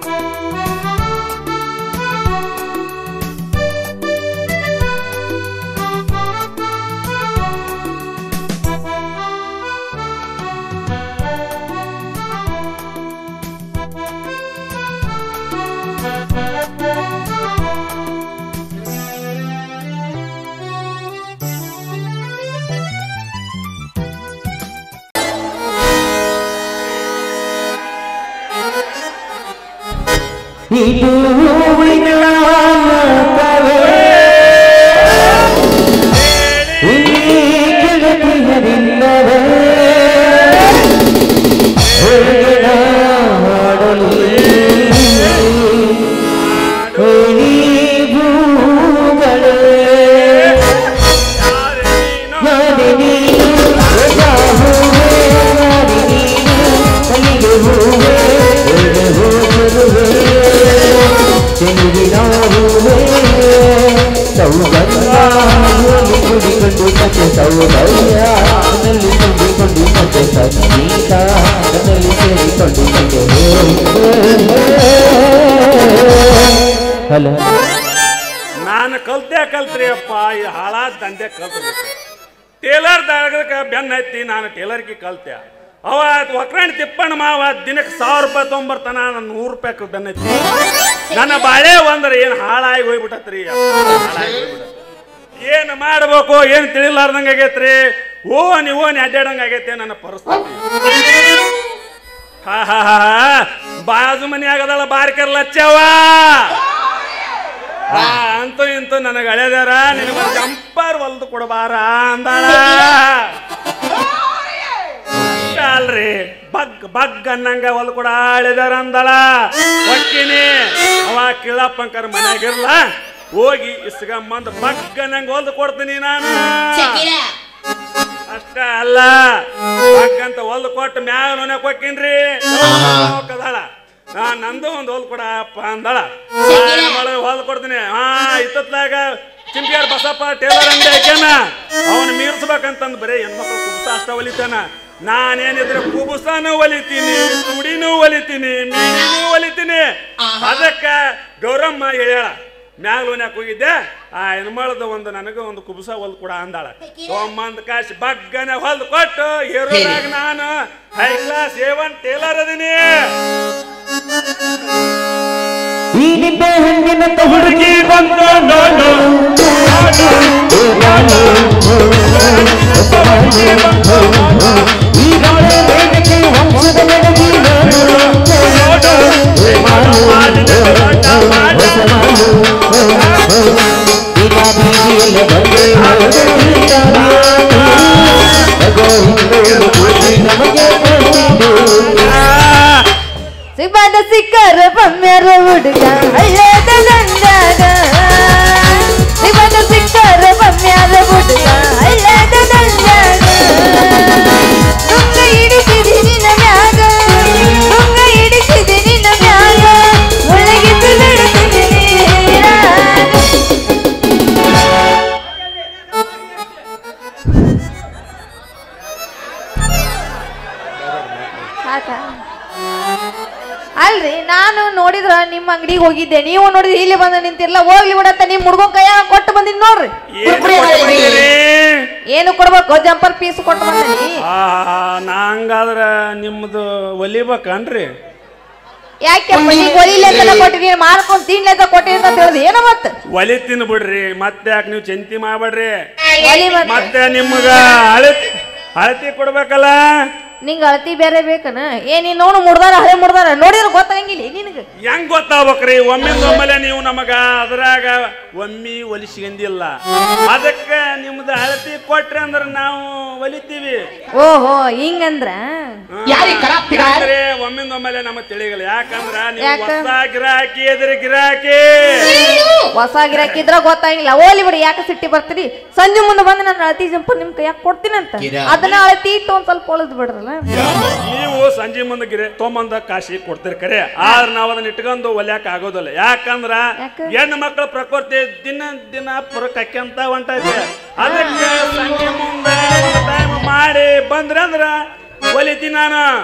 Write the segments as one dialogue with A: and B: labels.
A: ಇದು ಹೂವಿನ ಮಾತವೇ ಈ ಗೆಳತಿಯರಿಲ್ಲವೇ ಹೊರಗಿನ ಹಾಡಲಿ ಈ ಭೂಗಳೇ ನಾಡಿ ನೀನು ರೋಜಾ ಹೂವೇ ನಾಡಿ ನೀನು ಮಲ್ಲಿಗೆ ಹೂವೇ ಒಳ್ಳೆ ಹೂಗುರುವೇ ಚೆಲುವಿನ ಹೂವೇ ಸೌಗಂಧ ಹೂವು ಕುಡಿಕೊಂಡು ಮತ್ತೆ ಸೌಂದರ್ಯ ನಲ್ಲಿ ತುಂಬಿಕೊಂಡು ಮತ್ತೆ ಸಂಗೀತ ನನ್ನಲ್ಲಿ ಸೇರಿಕೊಂಡು ಮತ್ತೆ ಹಲೋ
B: ನಾನು ಕಲ್ತೆ ಕಲ್ತ್ರಿ ಅಪ್ಪ ಈ ಹಾಳಾದ ದಂಧೆ ಕಲ್ತ್ಬೇಕು ಟೇಲರ್ ದಾಗಕ್ಕೆ ಬೆನ್ನ ಹತ್ತಿ ನಾನು ಟೇಲರ್ಗೆ ಕಲ್ತೆ ಅವ ಒಕ್ರಾಣಿ ತಿಪ್ಪಣ್ಣ ಮಾವ ದಿನಕ್ಕೆ ಸಾವಿರ ರೂಪಾಯಿ ತೊಗೊಂಬರ್ತಾನ ನಾನು ನೂರು ರೂಪಾಯಿ ಬೆನ್ನ ಹತ್ತಿ ನನ್ನ ಬಾಳೆ ಒಂದ್ರ ಏನು ಹಾಳಾಗಿ ಹೋಗ್ಬಿಟ್ಟತ್ರಿ ಹಾಳಾಗಿ ಹೋಗ್ಬಿಟ್ಟತ್ರಿ. ಏನು ಮಾಡ್ಬೇಕು ಏನು ತಿಳಿಲಾರ್ದಂಗೆ ಆಗೈತ್ರಿ ಓ ನೀವು ಓನಿ ಅಡ್ಡಾಡಂಗೆ ಆಗೈತೆ ನನ್ನ ಪರಿಸ್ಥಿತಿ ಹಾ ಹಾ ಹಾ ಹಾ. ಬಾಜು ಮನಿ ಆಗದಲ್ಲ ಬಾರಿಕರ್ ಲಚ್ಚವ ಹಾ ಅಂತೂ ಇಂತೂ ನನಗೆ ಹಳೆದಾರ ನಿನಗೆ ಜಂಪರ್ ಹೊಲ್ದು ಕೊಡಬಾರ ಅಂದಾಳ ಅಷ್ಟೇ ಅಲ್ರಿ ಬಗ್ ಬಗ್ ಅನ್ನಂಗ ಹೊಲ್ದು ಕೊಡ ಹಳೆದಾರ ಅಂದಾಳ ಹೊಕ್ಕಿನಿ ಅವ ಕಿಳಪ್ಪಂಕರ್ ಮನ್ಯಾಗಿರ್ಲ ಹೋಗಿ ಇಸ್ಗಮ್ಮಂದ್ ಬಗ್ ಅನ್ನಂಗ ಹೊಲ್ದು ಕೊಡ್ತೀನಿ ನಾನು ಅಷ್ಟ ಅಲ್ಲ ಅಂತ ಹೊಲ್ದು ಕೊಟ್ಟು ಮ್ಯಾಗ ನೋನ್ಯಾಕ ಹೋಗ್ತೀನ್ರಿ ಹೋಗದಾಳ ನಾ ನಂದು ಒಂದು ಹೊಲ್ ಕೊಡಪ್ಪ ಅಂದಾಳ ಹೊಲ್ದು ಕೊಡ್ತೀನಿ ಹಾ ಇತ್ತತ್ಲಾಗ ಚಿಂಪಿಯಾರ್ ಬಸಪ್ಪ ಟೇಲರ್ ಅಂಗಡಿ ಹಾಕ್ಯಾನ ಅವನು ಮೀರ್ಸ್ಬೇಕಂತಂದ್ ಬರೀ ಹೆಣ್ಮಕ್ಳು ಕುಬ್ಸ ಅಷ್ಟ ಹೊಲಿತಾನ ನಾನೇನಿದ್ರೆ ಕುಬುಸಾನು ಹೊಲಿತೀನಿ ತುಡಿನೂ ಹೊಲಿತೀನಿ ಮೀನಿನೂ ಹೊಲಿತೀನಿ ಅದಕ್ಕ ಗೌರಮ್ಮ ಹೇಳ್ಯಾಳ ಮ್ಯಾಗ್ಲೋನ್ಯಾಕ ಹೋಗಿದ್ದೆ ಆ ಹೆಣ್ಮಳದ ಒಂದು ನನಗೆ ಒಂದು ಕುಬುಸ ಹೊಲ್ದು ಕೊಡ ಅಂದಾಳ ತೊಂಬಂದ್ ಕಾಶಿ ಬಗ್ಗನೆ ಹೊಲ್ದು ಕೊಟ್ಟು ಹೀರೋನಾಗ ನಾನು high class A one tailor ಅದೀನಿ
A: ಈ ನಿಂಬೆ ಹಣ್ಣಿನ ಹುಡುಗಿ ಬಂದು ನೋಡು ಈ ಗಾಳಿ ವೇದಿಕೆ ವಂಶದ ನಡಗಿ ನೋಡು ಈಗ ಬೀದಿಯಲ್ಲಿ ಬಂದೆ ನಮಗೆ ಕೊಟ್ಟಿದ್ದು
C: ಸಿಬ್ಬದ ಸಿಕ್ಕರ ಬಮ್ಮ್ಯಾರ ಹುಡುಗ ಹಳ್ಳದ ದಂಡಾಗ ಸಿಬ್ಬದ ಸಿಕ್ಕರ ಬಮ್ಮ್ಯಾರ ಹುಡುಗ ಹಳ್ಳದ ದಂಡಾಗ ನುಂಗ ಹಿಡಿಸಿದಿ ನಿನ್ನ ಮ್ಯಾಗ ನುಂಗ ಹಿಡಿಸಿದಿ ನಿನ್ನ ಮ್ಯಾಗ ಒಳಗಿದ್ದು ಬಿಡುತ್ತಿದ್ದೀನಿ ಸಾಕಾ ಅಲ್ರಿ ನಾನು ನೋಡಿದ್ರ ನಿಮ್ಮ ಅಂಗಡಿಗೆ ಹೋಗಿದ್ದೆ ನೀವು ನೋಡಿದ್ರೆ ಇಲ್ಲಿ ಬಂದ ನಿಂತಿರ್ಲ ಹೋಗ್ಲಿ ಬಿಡತ್ತ ನಿಮ್ ಹುಡ್ಗನ್ ಕೈಯಾಗ ಕೊಟ್ಟು ಬಂದಿದ್ ನೋಡ್ರಿ
B: ಏನ್ ಕೊಟ್ಬಿಟ್ಟಿರಿ?
C: ಏನು ಕೊಡ್ಬೇಕು ಜಂಪರ್ ಪೀಸ್ ಕೊಟ್ಟು ಬಂದನಿ
B: ಆ ನಂಗಾದ್ರ ನಿಮ್ದು ಒಲಿಬೇಕನ್ರಿ
C: ಯಾಕೆಪ್ಪ ನೀ ಒಲಿಲೆಲ್ಲ ಕೊಟ್ಟಿನಿ ಮಾಡ್ಕೊಂಡ್ ತಿನ್ಲೆಲ್ಲ ಕೊಟ್ಟಿನಿ ಅಂತ ತಿಳಿದು ಏನೋ ಮತ್ತ
B: ಒಲಿತೀನಿ ಬಿಡ್ರಿ ಮತ್ತೆ ಯಾಕೆ ನೀವು ಚಿಂತೆ ಮಾಡ್ಬೇಡ್ರಿ
C: ಒಲಿ ಮತ್ತ
B: ಮತ್ತೆ ನಿಮ್ಗ ಅಳತಿ ಅಳತಿ ಕೊಡ್ಬೇಕಲ್ಲ
C: ನಿಂಗ ಅಳತಿ ಬೇರೆ ಬೇಕನ ಏ ನೀನ್ ನೋಡು ಮುಡ್ದಾರ ಹಳೆ ಮುಡ್ದಾರ ನೋಡಿದ್ರೆ ಗೊತ್ತಾಗಂಗಿಲ್ಲ ನಿನಗ
B: ಹೆಂಗ್ ಗೊತ್ತಾಗ್ಬೇಕ್ರಿ ಒಮ್ಮಿಂದ ಒಮ್ಮೆಲೆ ನೀವು ನಮಗ ಅದ್ರಾಗ ಒಮ್ಮಿ ಒಲಿಸ್ಕೊಂಡಿಲ್ಲ ಅದಕ್ಕ ನಿಮ್ದು ಅಳತಿ ಕೊಟ್ರಿ ಅಂದ್ರ ನಾವು ಒಲಿತೀವಿ
C: ಓಹೋ ಹಿಂಗಂದ್ರ
B: ಯಾಕಂದ್ರೆ ಒಮ್ಮಿಂದ ಒಮ್ಮೆಲೆ ನಮಗ್ ತಿಳಿಗಲ್ಲ ಯಾಕಂದ್ರ ನೀವು
C: ಯಾಕ?
B: ಹೊಸ ಗಿರಾಕಿ ಎದುರು ಗಿರಾಕಿ
C: ಹೊಸ ಗಿರಾಕಿದ್ರ ಗೊತ್ತಾಗಿಲ್ಲ ಓಲಿ ಬಿಡಿ ಯಾಕೆ ಸಿಟ್ಟಿ ಬರ್ತೀರಿ ಸಂಜೆ ಮುಂದೆ ಬಂದು ನಾನು ಅಳತಿ ಜಂಪರ್ ನಿಮ್ ಕೈಯಾಗ ಕೊಡ್ತೀನಂತ ಅದನ್ನ ಅಳತಿ ಇಟ್ಟು ಒಂದ್ ಸ್ವಲ್ಪ ಹೊಳದ್ ಬಿಡ್ರಲ್ಲ
B: ನೀವು ಸಂಜೆ ಮುಂದೆ ಗಿರೆ ತೊಂಬಂದ ಕಾಶಿ ಕೊಡ್ತೀರಿ ಕರೆ ಆದ್ರೆ ನಾವು ಅದನ್ನ ಇಟ್ಕೊಂಡು ಒಲ್ಯಾಕ ಆಗೋದಿಲ್ಲ ಯಾಕಂದ್ರ
C: ಯಾಕ?
B: ಹೆಣ್ಣು ಮಕ್ಕಳ ಪ್ರಕೃತಿ ದಿನ ದಿನ ಪುರಕ್ ಅಕ್ಕೆಂತ ಹೊಂಟೈತೆ ಅದಕ್ಕೆ ಸಂಜೆ ಮುಂದೆ ಟೈಮ್ ಮಾಡಿ ಬಂದ್ರೆ ಅಂದ್ರ ಒಲಿತೀನಿ ನಾನು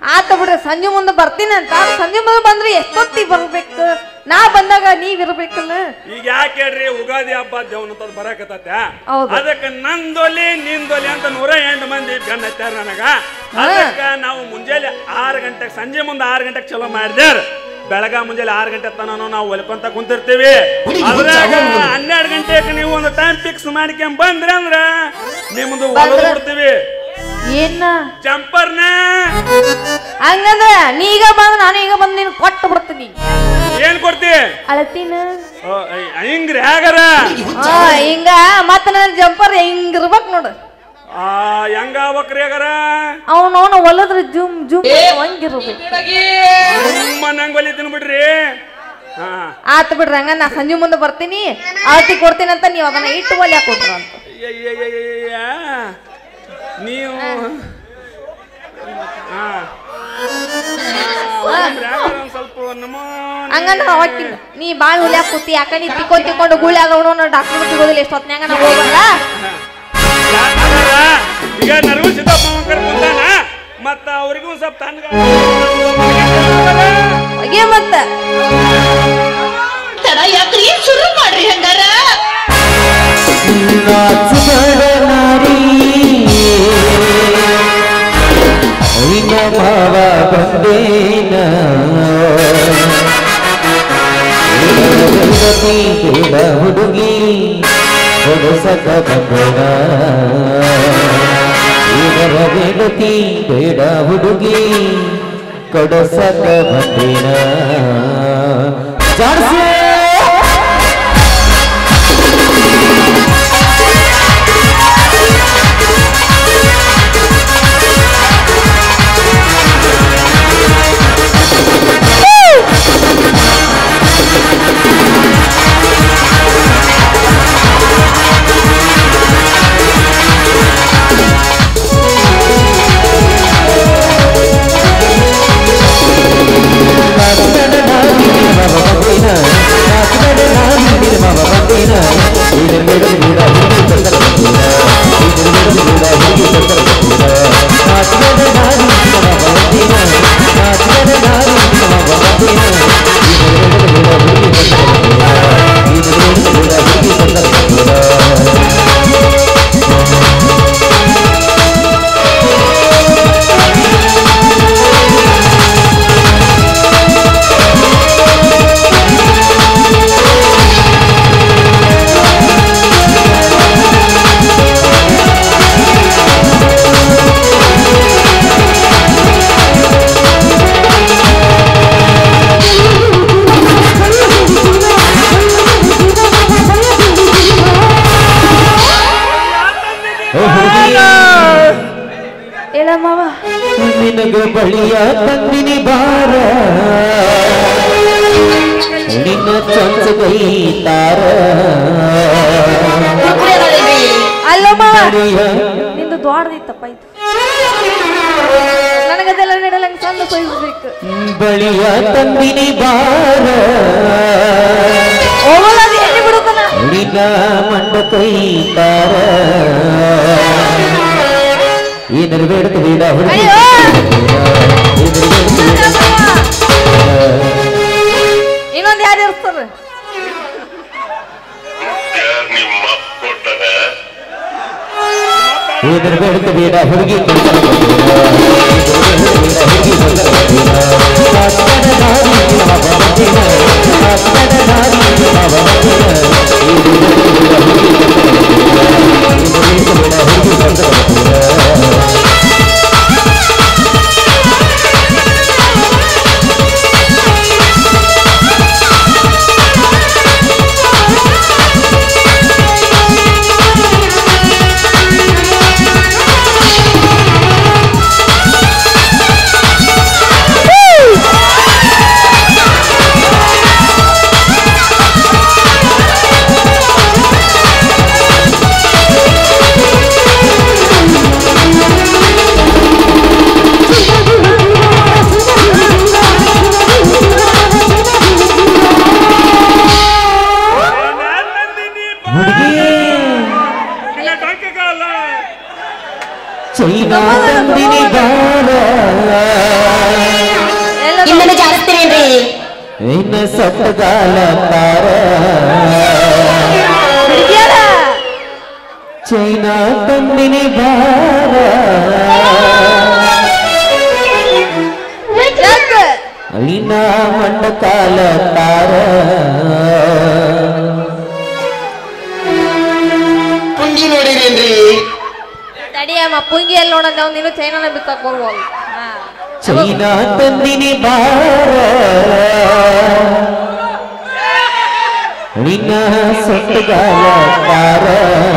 C: ಆತ ಬಿಡ್ರಿ ಸಂಜೆ ಮುಂದೆ ಬರ್ತೀನಿ ಅಂತ ಸಂಜೆ ಮುಂದೆ ಬಂದ್ರೆ ಎಷ್ಟೊತ್ತಿಗೆ ಬರ್ಬೇಕು ನಾ ಬಂದಾಗ ನೀವ್ ಇರ್ಬೇಕಲ್ಲ
B: ಈಗ ಯಾಕೆ ಹೇಳ್ರಿ ಉಗಾದಿ ಹಬ್ಬ ದೇವನಂತದ್ ಬರಾಕತ್ತ
C: ಹೌದು.
B: ಅದಕ್ಕೆ ನಂದೊಲಿ ನಿಂದೊಲಿ ಅಂತ ನೂರ ಎಂಟು ಮಂದಿ ಬೆನ್ನ ಹತ್ತಾರ ನನಗ ಅದಕ್ಕ ನಾವು ಮುಂಜಾನೆ ಆರು ಗಂಟೆಗೆ ಸಂಜೆ ಮುಂದೆ ಆರು ಗಂಟೆಗೆ ಚಲೋ ಮಾಡಿದೇರ್ ಬೆಳಗ ಮುಂಜಾನೆ ಆರು ಗಂಟೆ ತನಕ ನಾವು ಹೊಲ್ಕೊಂತ ಕುಂತಿರ್ತೀವಿ ಅದ್ರಾಗ ಹನ್ನೆರಡು ಗಂಟೆಗೆ ನೀವು ಒಂದು ಟೈಮ್ ಫಿಕ್ಸ್ ಮಾಡ್ಕೊಂಡ್ ಬಂದ್ರಿ ಅಂದ್ರ ನಿಮ್ದು ಹೊಲದ್
C: ಬಂದ್ರ-
B: ಬಿಡ್ತೀವಿ
C: ಏನ
B: ಜಂಪರ್ನ
C: ಹಂಗಂದ್ರ ನೀ ಈಗ ಬಂದ್ ನಾನು ಈಗ ಬಂದ್ ನೀನ್ ಕೊಟ್ಟು ಬಿಡ್ತೀನಿ
B: ಏನ್ ಕೊಡ್ತಿ
C: ಅಳತೀನ
B: ಓ, ಐ- ಹಿಂಗ್ರಿ ಹೇಗಾರ
C: ಆ ಹಿಂಗ ಮತ್ತ ನನ್ನ ಜಂಪರ್ ಹಿಂಗ್ ಇರ್ಬೇಕ್ ನೋಡು
B: ಆ ಹೆಂಗ ಆಗ್ಬೇಕ್ರಿ ಹೇಗಾರ
C: ಅವನವನ ಹೊಲದ್ರ ಜುಮ್ ಜುಮ್ ಹಂಗಿರ್ಬೇಕು
B: ಸುಮ್ಮನೆ ಹಂಗ್ ಹೊಲಿತೀನಿ ಬಿಡ್ರಿ ಹಾ
C: ಆತ ಬಿಡ್ರಿ ಹಂಗ ನಾ ಸಂಜೆ ಮುಂದೆ ಬರ್ತೀನಿ ಅಳತಿ ಕೊಡ್ತೀನಿ ಅಂತ ನೀವು ಅದನ್ನ ಇಟ್ಟು ಒಲ್ಯಾಕ ಕೊಟ್ರು ಅಂತ
B: ಅಯ್ಯಯ್ಯಯ್ಯಯ್ಯ. ನೀವು ಹಾ. ಆ, ಒಮ್ಮೆ ಯಾವಾಗಾರ ಒಂದ್ ಸ್ವಲ್ಪ ನಮ್ಮ
C: ಹಂಗಂದ್ರ ಹೊಟ್ಟಿನ ನೀ ಬಾಳ್ ಹುಲ್ಯಾಕ ಕೂತಿ ಯಾಕ ನೀ ತಿಕ್ಕೊಂಡ್ ತಿಕ್ಕೊಂಡು ಗುಳಿ ಆಗೋಣ ಡಾಕ್ಟರ್ ಸಿಗೋದಿಲ್ಲ ಎಷ್ಟೊತ್ನ್ಯಾಗ ನಾ ಹೋಗಲ್ಲ
B: ಈಗ ನರವು ಸಿದ್ದಪ್ಪ ಕರ್ಕೊಂತಾನ ಮತ್ತ ಅವ್ರಿಗೂ ಒಂದ್ ಸ್ವಲ್ಪ ತನ್ಗ
C: ಹಾಗೆ ಮತ್ತ
D: ತಡ ಯಾಕ್ರಿ ಶುರು ಮಾಡ್ರಿ ಹಂಗಾರ
A: ನಾಚುಗಳ ನಾರಿ ನಿನ್ನ ಭಾವ ಬಂದೇನ ಬೆಳಗತಿ ಬೇಡ ಹುಡುಗಿ ಕೊಡಸಕ ಬಂದೇನ ಇದರ ಬೆಳತಿ ಬೇಡ ಹುಡುಗಿ ಕೊಡಸಕ ಬಂದೇನ ಜಾಡ್ಸೇ
C: ಹೇಳ ಮಾವ
A: ನಿನಗ ಬಳಿಯ ತಂದಿನಿ ಬಾರ ನಿನ್ನ ಚಂಚಗೈ ತಾರ
C: ಅಲ್ಲೋ ಮಾವ
A: ಬಳಿಯ
C: ನಿಂದು ದ್ವಾಡದಿತ್ತಪ್ಪ ಇದು ನನಗದೆಲ್ಲ ನೀಡಲಂಗ ಸಣ್ಣ ಸಹಿಸ್ಬೇಕು
A: ಬಳಿಯ ತಂದಿನಿ ಬಾರ
C: ಹೋಗಲ್ಲ ಅದು ಎಲ್ಲಿ ಬಿಡುತ್ತಾನ
A: ನಿನ್ನ ಮಂಡ ಕೈ ತಾರ ಏನಾರ ಬೇಡತ ಬೇಡ ಹುಡುಗಿ
C: ಅಯ್ಯೋ
A: ಏನಾರ ಬೇಡತ ಬೇಡ
C: ಇನ್ನೊಂದ್ ಯಾರು ಇರ್ತಾರ
E: ಯಾರ್ ನಿಮ್ಮ ಕೊಟ್ಟನೆ
A: ಏನಾರ ಬೇಡತ ಬೇಡ ಹುಡುಗಿ ಕೊಡ್ತಾರ ಹುಡುಗಿ ಕೊಡ್ತಾರ ಕಾಕಡ ದಾರಿ ಮಾವ ಬಂದಿನ ಕಾಕಡ ದಾರಿ ಮಾವ ಬಂದಿನ ಇದು ಬೇಡ ಹುಡುಗಿ ಕೊಡ್ತಾರ ಇದು ಬೇಡ ಹುಡುಗಿ ಕೊಡ್ತಾರ ಹುಡುಗಿ ಚೈನಾ ತಂದಿನಿ ಬಾರ ಇನ್ನ ಸಟ್ಟಗಾಲ ತಾರ
C: ಹುಡುಗಿಯರ
A: ಚೈನಾ ತಂದಿನಿ ಬಾರ
C: ಯಾಕ
A: ಇನ್ನ ಮಂಡ ಕಾಲ ತಾರ
F: ಪುಂಗಿ ನೋಡಿರೇನ್ರಿ
C: ತಡಿಯಮ್ಮ ಪುಂಗಿಯಲ್ಲಿ ನೋಡಂದ ಅವ್ನು ನೀನು ಚೈನಾನ ಬಿತ್ತಕ್ ಬರ್ಬೋದು ಹಾ
A: ಚೈನಾ ತಂದಿನಿ ಬಾರ ನಿನ್ನ ಸಟ್ಟಗಾಲ ತಾರ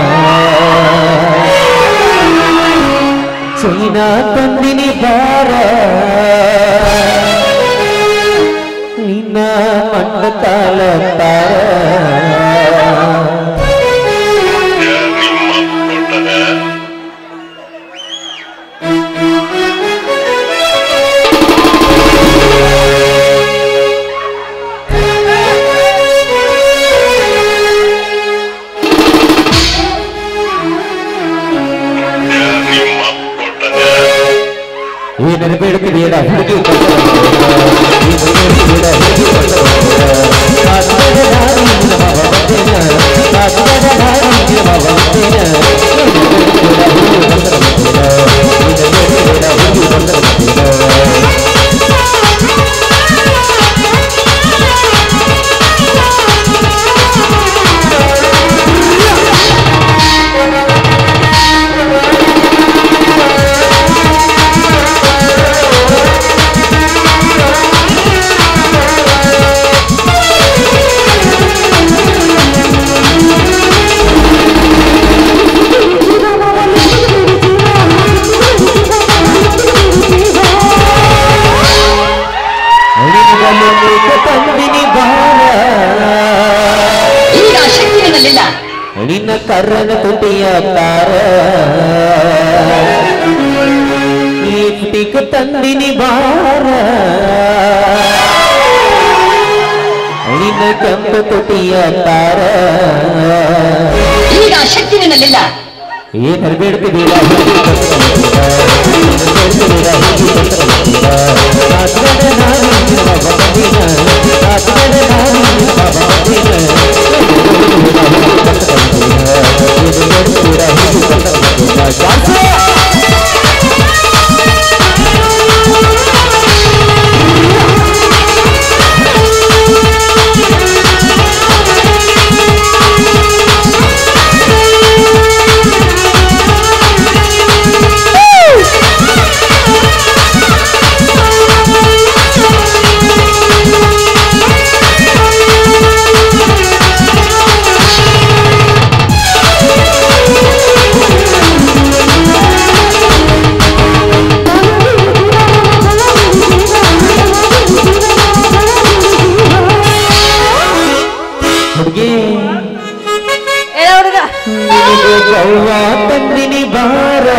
A: ಚೈನಾ ತಂದಿನಿ ಬಾರ ನಿನ್ನ ಮಂಡ ಕಾಲ ತಾರ
E: ಯಾರ್ ನಿಮ್ಮ ಕೊಟ್ಟದ ಯಾರ್ ನಿಮ್ಮ ಕೊಟ್ಟದ
A: ಏನರ ಬೇಡ ಹುಡುಗಿ ತಂದಿನಿ ಬಾರ
D: ಈಗ ಶಕ್ತಿ ನನ್ನಲ್ಲಿಲ್ಲ
A: ನಿನ್ನ ಕರ್ರನ ತುಟಿಯ ತಾರ ಈ ಪುಟಿಕ ತಂದಿನಿ ಬಾರ ನಿನ್ನ ಕೆಂಪ ತುಟಿಯ ತಾರ
D: ಈಗ ಶಕ್ತಿ ನನ್ನಲ್ಲಿಲ್ಲ
A: ಏನಾರು ಬೇಡ್ತಿದ್ದೀರ ಹುಡುಗಿ
C: ಏನ ಹುಡುಗ
A: ನಿನಗೆ ಗೌವ ತಂದಿನಿ ಬಾರ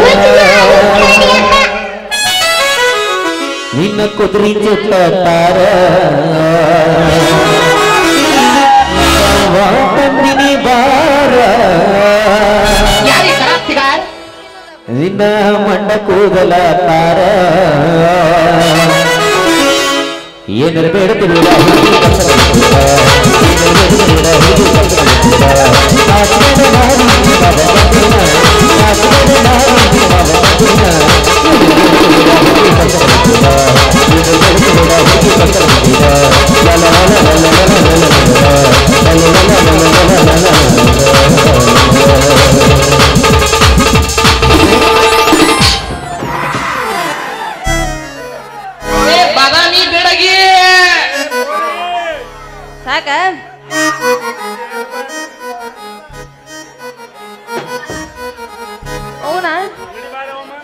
A: ನಿನ್ನ ಕುದುರೆ ಚುಟ್ಟ ತಾರ ಗೌವ ತಂದಿನಿ ಬಾರ
D: ಯಾರೇ ಕರಾಸ್ತಿಗಾರ್
A: ನಿನ್ನ ಮಂಡ ಕೂದಲ ತಾರ ಏನರ ಬೇಡ್ತಿಲ್ಲ
F: ಬಾದಾಮಿ ಬೆಳಗಿ
C: ಸಾಕ ಹೌನಾ
B: ನಡಿ ಬಾರೆ ಅಮ್ಮ.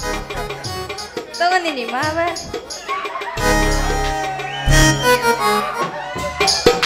C: ತಗೊಂಡಿನಿ ಮಾವ